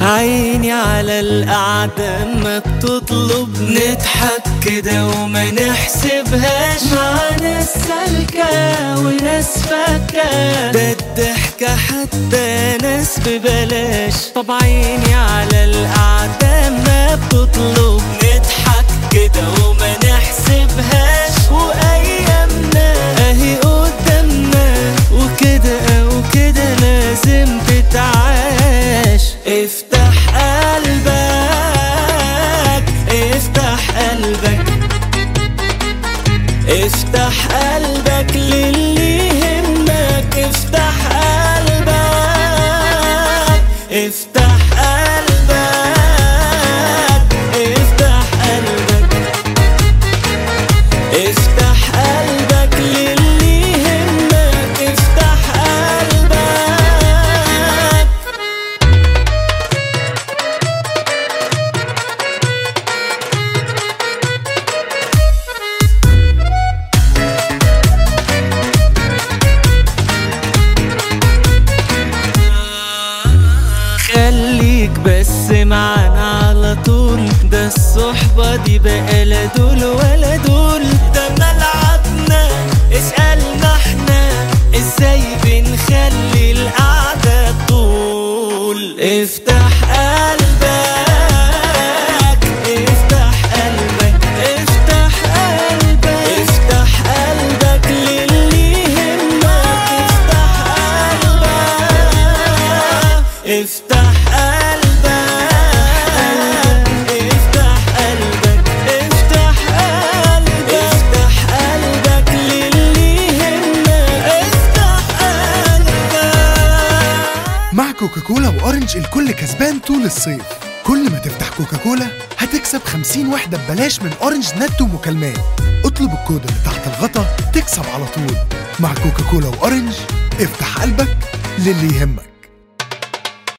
عيني على القعدة ما بتطلب نضحك كده وما نحسبهاش مع ناس سالكة وناس فاكة ده الضحكة حتى ناس ببلاش طب عيني على القعدة ما بتطلب نضحك كده وما نحسبهاش وأيامنا أهي قدامنا وكده وكده لازم تتعاش افتح قلبك افتح قلبك افتح قلبك للي يهمك افتح قلبك افتح قلبك افتح قلبك افتح قلبك للي يهمك افتح قلبك خليك بس معانا على طول ده الصحبة دي بقى لا دول ولا دول ده ملعبنا اسألنا احنا ازاي بنخلي القعدة طول افتح قلبك افتح قلبك افتح قلبك افتح قلبك للي يهمك افتح قلبك افتح قلبك افتح قلبك افتح قلبك للي يهمك افتح قلبك مع كوكاكولا وأورنج الكل كسبان طول الصيف كل ما تفتح كوكاكولا هتكسب 50 وحدة ببلاش من أورنج نت ومكالمات اطلب الكود اللي تحت الغطا تكسب على طول مع كوكاكولا وأورنج افتح قلبك للي يهمك